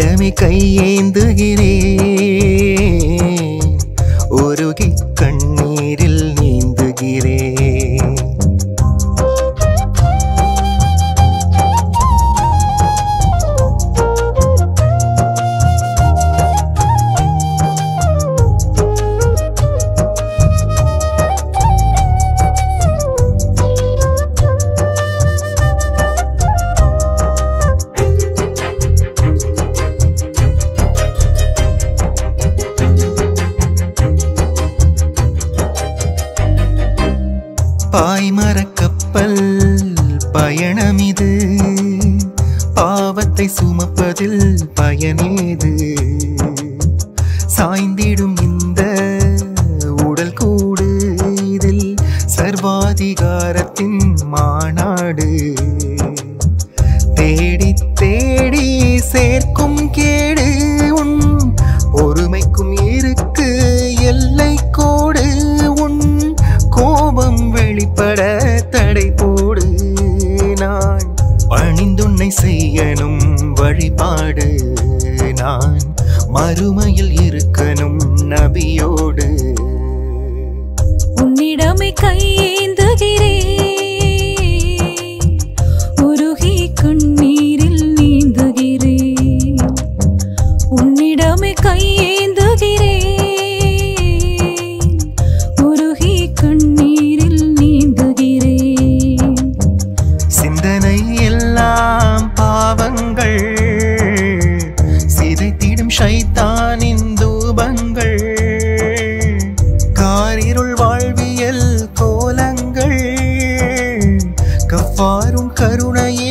உன்னிடமே கையேந்துகிறேன் உருகி கண்ணீரில் நீந்துகிறேன் பாய்மரக் கப்பல் பயணம் இது பாவத்தை சுமப்பதில் பயனேது சாய்ந்திடும் இந்த உடல் கூடு இதில் சர்வாதிகாரத்தின் மாநாடு தேடி தேடி சேர்க்கும் கேடு உன் பொறுமைக்கும் இருக்கு எல்லை கோடு உன் கோபம் வெளிப்பட தடை போடு நான் பணிந்துன்னை செய்யணும் வழிபாடு நான் மறுமையில் இருக்கணும் நபியோடு உன்னிடமே கையேந்துகிறேன் உருகி கண்ணீரில் நீந்துகிறேன் உன்னிடமே கையேந்துகிறேன் உருகி கண்ணீரில் நீந்துகிறேன் சிந்தனை எல்லாம் பாவங்கள் சிதைத்திடும் ஷைத்தானின் தூபங்கள் காரிருள் வாழ்வியல் கோலங்கள் கஃபாரும் கருணையே